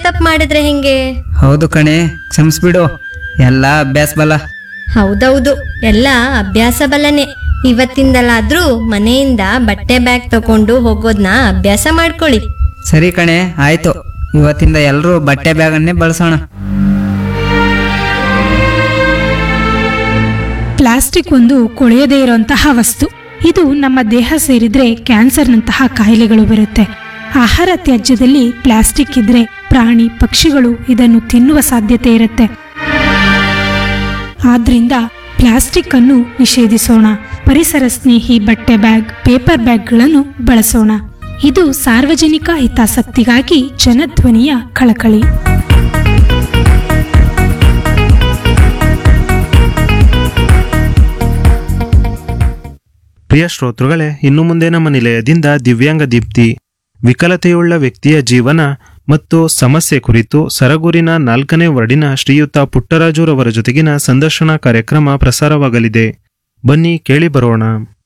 ತಪ್ಪು ಮಾಡಿದ್ರೆ ಹೆಂಗೆ ಹೌದು ಕಣೆ ಕ್ಷಮಿಸ್ಬಿಡು ಎಲ್ಲ ಅಭ್ಯಾಸ ಬಲ ಹೌದೌದು ಎಲ್ಲ ಅಭ್ಯಾಸ ಬಲನೆ ಇವತ್ತಿಂದಲಾದ್ರೂ ಮನೆಯಿಂದ ಬಟ್ಟೆ ಬ್ಯಾಗ್ ತಕೊಂಡು ಹೋಗೋದ್ನ ಅಭ್ಯಾಸ ಮಾಡ್ಕೊಳ್ಳಿ ಸರಿ ಕಣೆ ಆಯ್ತು ಇವತ್ತಿಂದ ಎಲ್ಲರೂ ಬಟ್ಟೆ ಬ್ಯಾಗನ್ನೇ ಬಳಸೋಣ ಪ್ಲಾಸ್ಟಿಕ್ ಒಂದು ಕೊಳೆಯದೇ ಇರುವಂತಹ ವಸ್ತು ಇದು ನಮ್ಮ ದೇಹ ಸೇರಿದ್ರೆ ಕ್ಯಾನ್ಸರ್ನಂತಹ ಕಾಯಿಲೆಗಳು ಬರುತ್ತೆ ಆಹಾರ ತ್ಯಾಜ್ಯದಲ್ಲಿ ಪ್ಲಾಸ್ಟಿಕ್ ಇದ್ರೆ ಪ್ರಾಣಿ ಪಕ್ಷಿಗಳು ಇದನ್ನು ತಿನ್ನುವ ಸಾಧ್ಯತೆ ಇರುತ್ತೆ ಆದ್ರಿಂದ ಪ್ಲಾಸ್ಟಿಕ್ ಅನ್ನು ನಿಷೇಧಿಸೋಣ ಪರಿಸರ ಸ್ನೇಹಿ ಬಟ್ಟೆ ಬ್ಯಾಗ್ ಪೇಪರ್ ಬ್ಯಾಗ್ಗಳನ್ನು ಬಳಸೋಣ ಇದು ಸಾರ್ವಜನಿಕ ಹಿತಾಸಕ್ತಿಗಾಗಿ ಜನಧ್ವನಿಯ ಕಳಕಳಿ ಪ್ರಿಯ ಶ್ರೋತೃಗಳೇ ಇನ್ನು ಮುಂದೆ ನಮ್ಮ ನಿಲಯದಿಂದ ದಿವ್ಯಾಂಗ ದೀಪ್ತಿ ವಿಕಲತೆಯುಳ್ಳ ವ್ಯಕ್ತಿಯ ಜೀವನ ಮತ್ತು ಸಮಸ್ಯೆ ಕುರಿತು ಸರಗೂರಿನ ನಾಲ್ಕನೇ ವಾರ್ಡಿನ ಶ್ರೀಯುತ ಪುಟ್ಟರಾಜುರವರ ಜೊತೆಗಿನ ಸಂದರ್ಶನ ಕಾರ್ಯಕ್ರಮ ಪ್ರಸಾರವಾಗಲಿದೆ ಬನ್ನಿ ಕೇಳಿ ಬರೋಣ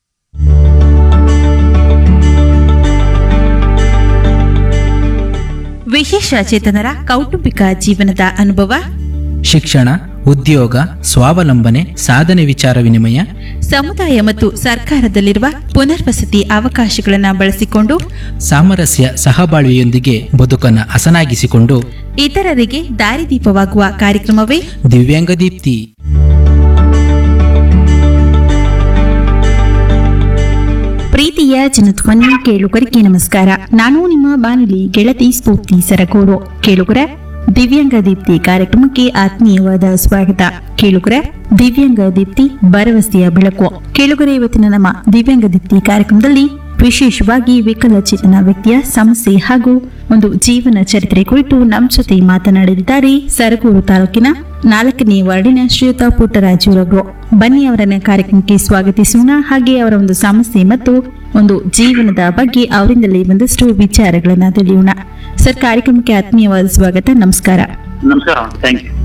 ವಿಶೇಷ ಚೇತನರ ಕೌಟುಂಬಿಕ ಜೀವನದ ಅನುಭವ ಶಿಕ್ಷಣ ಉದ್ಯೋಗ ಸ್ವಾವಲಂಬನೆ ಸಾಧನೆ ವಿಚಾರ ವಿನಿಮಯ ಸಮುದಾಯ ಮತ್ತು ಸರ್ಕಾರದಲ್ಲಿರುವ ಪುನರ್ವಸತಿ ಅವಕಾಶಗಳನ್ನು ಬಳಸಿಕೊಂಡು ಸಾಮರಸ್ಯ ಸಹಬಾಳ್ವೆಯೊಂದಿಗೆ ಬದುಕನ್ನು ಹಸನಾಗಿಸಿಕೊಂಡು ಇತರರಿಗೆ ದಾರಿದೀಪವಾಗುವ ಕಾರ್ಯಕ್ರಮವೇ ದಿವ್ಯಾಂಗ ದೀಪ್ತಿ ಪ್ರೀತಿಯ ಜನಧ್ವನಿ ಕೇಳುಗರಿಗೆ ನಮಸ್ಕಾರ ನಾನು ನಿಮ್ಮ ಬಾನುಲಿ ಗೆಳತಿ ಸ್ಫೂರ್ತಿ ಸರಗೂರು ಕೇಳುಗರ ದಿವ್ಯಾಂಗ ದೀಪ್ತಿ ಕಾರ್ಯಕ್ರಮಕ್ಕೆ ಆತ್ಮೀಯವಾದ ಸ್ವಾಗತ ಕೇಳುಗರ ದಿವ್ಯಾಂಗ ದೀಪ್ತಿ ಭರವಸೆಯ ಬೆಳಕು ಕೇಳುಗರ ಇವತ್ತಿನ ನಮ್ಮ ದಿವ್ಯಾಂಗ ದೀಪ್ತಿ ಕಾರ್ಯಕ್ರಮದಲ್ಲಿ ವಿಶೇಷವಾಗಿ ವಿಕಲಚೇತನ ವ್ಯಕ್ತಿಯ ಸಮಸ್ಯೆ ಹಾಗೂ ಒಂದು ಜೀವನ ಚರಿತ್ರೆ ಕುರಿತು ನಮ್ಮ ಜೊತೆ ಮಾತನಾಡಲಿದ್ದಾರೆ ಸರಗೂರು ತಾಲೂಕಿನ ನಾಲ್ಕನೇ ವಾರ್ಡಿನ ಶ್ರೀಯುತ ಪುಟ್ಟರಾಜುರವರು ಬನ್ನಿ ಅವರನ್ನ ಕಾರ್ಯಕ್ರಮಕ್ಕೆ ಸ್ವಾಗತಿಸೋಣ ಹಾಗೆ ಅವರ ಒಂದು ಸಮಸ್ಯೆ ಮತ್ತು ಒಂದು ಜೀವನದ ಬಗ್ಗೆ ಅವರಿಂದಲೇ ಒಂದಷ್ಟು ವಿಚಾರಗಳನ್ನ ತಿಳಿಯೋಣ ಸರ್ ಕಾರ್ಯಕ್ರಮಕ್ಕೆ ಆತ್ಮೀಯವಾದ ಸ್ವಾಗತ ನಮಸ್ಕಾರ ನಮಸ್ಕಾರ ಥ್ಯಾಂಕ್ ಯು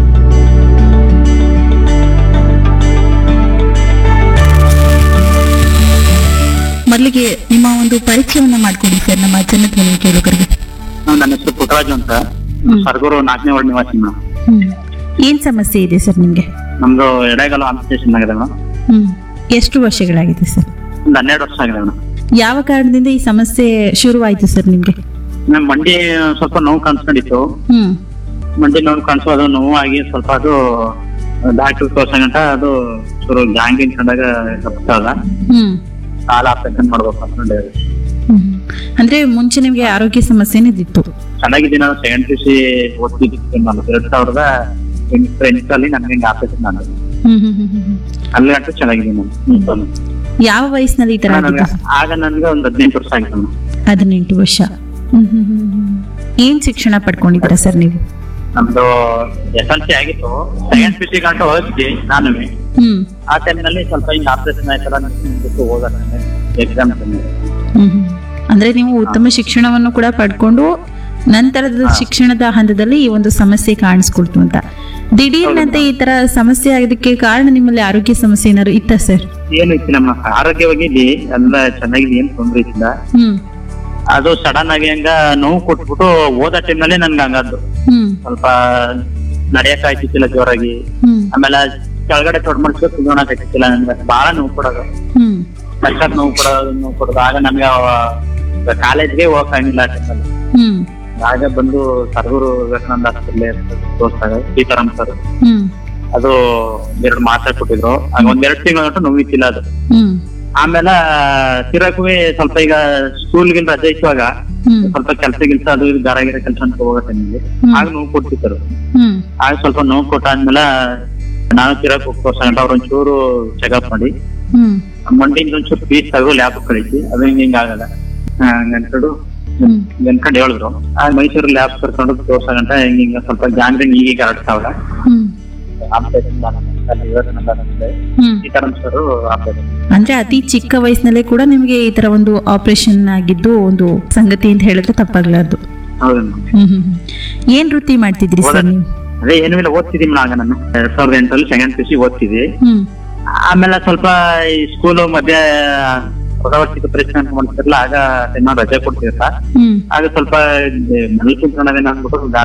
ಮೊದಲಿಗೆ ನಿಮ್ಮ ಒಂದು ಪರಿಚಯವನ್ನ ಮಾಡ್ಕೊಡಿ ಸರ್ ನಮ್ಮ ಜನಧ್ವನಿ ಕೇಳುಗರಿಗೆ ನನ್ನ ಹೆಸರು ಪುಟ್ಟರಾಜು ಅಂತ ಸರ್ಗೂರು ನಾಲ್ಕನೇ ವಾರ್ಡ್ ನಿವಾಸಿ ಮೇಡಮ್ ಏನ್ ಸಮಸ್ಯೆ ಇದೆ ಸರ್ ನಿಮ್ಗೆ ನಮ್ದು ಎಡೆಗಾಲ ಆಂಪಿಟೇಷನ್ ಆಗಿದೆ ಮೇಡಮ್ ಹ್ಮ್ ಎಷ್ಟು ವರ್ಷಗಳಾಗಿದೆ ಸರ್ ಒಂದು ಹನ್ನೆರಡು ವರ್ಷ ಆಗಿದೆ ಮೇಡಮ್ ಯಾವ ಕಾರಣದಿಂದ ಈ ಸಮಸ್ಯೆ ಶುರುವಾಯ್ತು ಸರ್ ನಿಮ್ಗೆ ನಮ್ ಮಂಡಿ ಸ್ವಲ್ಪ ನೋವು ಕಾಣಿಸ್ಕೊಂಡಿತ್ತು ಹ್ಮ್ ಮಂಡಿ ನೋವು ಕಾಣಿಸೋ ಅದು ನೋವಾಗಿ ಸ್ವಲ್ಪ ಅದು ಡಾಕ್ಟರ್ ತೋರ್ಸಂಗಂಟ ಅದು ಶುರು ಗ್ಯಾಂಗಿಂಗ್ ಕಂಡಾಗ ತಪ್ಪಿಸಲ್ಲ ಹ್ಮ್ ಸಾಲ ಆಪರೇಷನ್ ಮಾಡ್ಬೇಕು ಅನ್ಕೊಂಡೆ ಹ್ಮ್. ಅಂದ್ರೆ ಮುಂಚೆ ನಿಮ್ಗೆ ಆರೋಗ್ಯ ಸಮಸ್ಯೆನೇ ಇದ್ದಿತ್ತು ಚೆನ್ನಾಗಿದ್ದೀನಿ ನಾನು ಸೆಕೆಂಡ್ ಪಿ ಸಿ ಓದ್ತಿದ್ದೀನಿ ನಾನು ಎರಡ್ ಸಾವಿರದ ಎಂಟರಲ್ಲಿ ನನಗೆ ಹಿಂಗೆ ಆಪರೇಷನ್ ನಾನು ಹ್ಮ್ ಹ್ಮ್ ಹ್ಮ್ ಹ್ಮ್. ಅಲ್ಲಿ ಗಂಟು ಚೆನ್ನಾಗಿದ್ದೀನಿ ನಾನು ಯಾವ ವಯಸ್ಸಿನಲ್ಲಿ ಈ ತರ ನನಗೆ ಆಗಿದ್ದು ಆಗ ನನ್ಗೆ ಒಂದ್ ಹದಿನೆಂಟು ವರ್ಷ ಆಗಿತ್ತು ಮೇಡಮ್. ಹದಿನೆಂಟು ವರ್ಷ ಹ್ಮ್ ಹ್ಮ್ ಹ್ಮ್ ಹ್ಮ್. ಏನ್ ಶಿಕ್ಷಣ ಪಡ್ಕೊಂಡಿದ್ದೀರಾ ಸರ್ ನೀವು ನಮ್ದು ಎಸ್ ಎಲ್ ಸಿ ಆಗಿತ್ತು ಸೆಕೆಂಡ್ ಪಿ ಸಿ ಗಂಟು ಓದಿದ್ವಿ ನಾನು ಹ್ಮ್ ಆ ಟೈಮ್ ನಲ್ಲಿ ಸ್ವಲ್ಪ ಹಿಂಗ್ ಆಪರೇಷನ್ ಆಯ್ತಲ್ಲ ಬಿಟ್ಟು ಹೋಗೋಣ ಎಕ್ಸಾಮ್ ಹ್ಮ್ ಹ್ಮ್. ಅಂದ್ರೆ ನೀವು ಉತ್ತಮ ಶಿಕ್ಷಣವನ್ನು ಕೂಡ ಪಡ್ಕೊಂಡು ನಂತರದ ಶಿಕ್ಷಣದ ಹಂತದಲ್ಲಿ ಈ ಒಂದು ಸಮಸ್ಯೆ ಕಾಣಿಸ್ಕೊಳ್ತು ಅಂತ ದಿಢೀರ್ನಂತೆ ಈ ತರ ಸಮಸ್ಯೆ ಆಗೋದಕ್ಕೆ ಕಾರಣ ನಿಮ್ಮಲ್ಲಿ ಆರೋಗ್ಯ ಸಮಸ್ಯೆ ಏನಾದ್ರು ಇತ್ತ ಸರ್ ಏನು ಇತ್ತು ನಮ್ಮ ಆರೋಗ್ಯವಾಗಿದ್ದಿ ಎಲ್ಲ ಚೆನ್ನಾಗಿದೆ ಏನ್ ತೊಂದ್ರೆ ಇತ್ತಿಲ್ಲ ಹ್ಮ್ ಅದು ಸಡನ್ ಆಗಿ ಹಂಗ ನೋವು ಕೊಟ್ಬಿಟ್ಟು ಓದೋ ಟೈಮ್ ನಲ್ಲಿ ನನ್ಗೆ ಹಂಗದ್ದು ಹ್ಮ್ ಸ್ವಲ್ಪ ನಡೆಯಕ್ ಆಯ್ತಿತ್ತಿಲ್ಲ ಜೋರಾಗಿ ಹ್ಮ್ ಆಮೇಲೆ ಕೆಳಗಡೆ ತೊಡ್ ಮಾಡಿಸ್ಬೇಕು ಕುಂದ್ರೋಣಕ್ ಆಗ್ತಿಲ್ಲ ನನ್ಗೆ ಬಹಳ ನೋವು ಕೊಡೋದು ಹ್ಮ್ ಸಖತ್ ನೋವು ಕೊಡೋದು ನೋವು ಕೊಡೋದು ಆಗ ನನ್ಗೆ ಕಾಲೇಜ್ಗೆ ಹೋಗಕ್ಕಾಗಿಲ್ಲ ಆ ಟೈಮಲ್ಲಿ ಹ್ಮ್ ಆಗ ಬಂದು ಸರ್ಗೂರು ವಿವೇಕಾನಂದ ಆಸ್ಪತ್ರೆ ತೋರಿಸ್ದಾಗ ಸೀತಾರಾಮ್ ಸರ್ ಹ್ಮ್ ಅದು ಎರಡು ಮಾತ್ರೆ ಕೊಟ್ಟಿದ್ರು ಆಗ ಒಂದೆರಡು ತಿಂಗಳ ಗಂಟು ನೋವಿತ್ತಿಲ್ಲ ಅದು ಹ್ಮ್ ಆಮೇಲೆ ತಿರಕ್ಕೂ ಸ್ವಲ್ಪ ಈಗ ಸ್ಕೂಲ್ಗಿಲ್ ರಜೆ ಇತ್ತುವಾಗ ಹ್ಮ್ ಸ್ವಲ್ಪ ಕೆಲಸ ಗಿಲ್ಸ ಅದು ಇದು ಗಾರ ಗಿರ ಕೆಲಸ ಅಂತ ಹೋಗೋ ಟೈಮಿಗೆ ಆಗ ನೋವು ಕೊಡ್ತಿದ್ರು ಹ್ಮ್ ಆಗ ಸ್ವಲ್ಪ ನೋವು ಕೊಟ್ಟಾದ್ಮೇಲೆ ನಾನು ತಿರಕ್ ಹೋಗಿ ತೋರ್ಸಂಟ ಅವ್ರ ಒಂಚೂರು ಚೆಕಪ್ ಮಾಡಿ ಹ್ಮ್ ಮಂಡಿಯಿಂದ ಒಂಚೂರು ಪೀಸ್ ತಗೋ ಲ್ಯಾಬ್ ಕಳಿಸಿ ಅದು ಹಿಂಗ ಹಿಂಗ ಆಗಲ್ಲ ಅನ್ಕೊಂಡು ಹ್ಮ್ ಅನ್ಕೊಂಡು ಹೇಳಿದ್ರು ಆಗ ಮೈಸೂರು ಲ್ಯಾಬ್ ಕರ್ಕೊಂಡು ತೋರ್ಸಂಟ ಹಿಂಗ ಹಿಂಗ ಸ್ವಲ್ಪ ಗ್ಯಾಂಗ್ರಿಂಗ್ ಈಗೀಗ ಹರಡ್ತಾವಲ್ಲ ಹ್ಮ್ ಆಪರೇಷನ್ ವಿವೇಕಾನಂದ ಆಸ್ಪತ್ರೆ ಹ್ಮ್ ಸೀತಾರಾಮ್ ಸರ್ ಆಪರೇಷನ್ ಅಂದ್ರೆ ಅತಿ ಚಿಕ್ಕ ವಯಸ್ಸಿನಲ್ಲೇ ಕೂಡ ನಿಮ್ಗೆ ಈ ತರ ಒಂದು ಆಪರೇಷನ್ ಆಗಿದ್ದು ಒಂದು ಸಂಗತಿ ಅಂತ ಹೇಳಿದ್ರೆ ತಪ್ಪಾಗ್ಲಾರ್ದು ಹೌದು ಹ್ಮ್ ಹ್ಮ್ ಹ್ಮ್. ಏನ್ ವೃತ್ತಿ ಮಾಡ್ತಿದ್ರಿ ಸರ್ ನೀವು ಅದೇ ಏನು ಇಲ್ಲ ಓದ್ತಿದ್ದೀನಿ ಆಗ ನಾನು ಎರಡ್ ಸಾವಿರದ ಎಂಟರಲ್ಲಿ ಸೆಕೆಂಡ್ ಪಿ ಸಿ ಓದ್ತಿದ್ವಿ ಹ್ಮ್ ಆಮೇಲೆ ಸ್ವಲ್ಪ ಈ ಸ್ಕೂಲು ಮಧ್ಯೆ ಹೊಸವರ್ಷಿಕ ಪರೀಕ್ಷೆ ಅಂತ ಮಾಡ್ತಿರಲ್ಲ ಆಗ ಟೈಮ್ ರಜೆ ಕೊಡ್ತಿರಲ್ಲ ಹ್ಮ್ ಆಗ ಸ್ವಲ್ಪ ಮನೇಲಿ ಕುಂತ್ಕೊಂಡೇನ ಅಂದ್ಬಿಟ್ಟು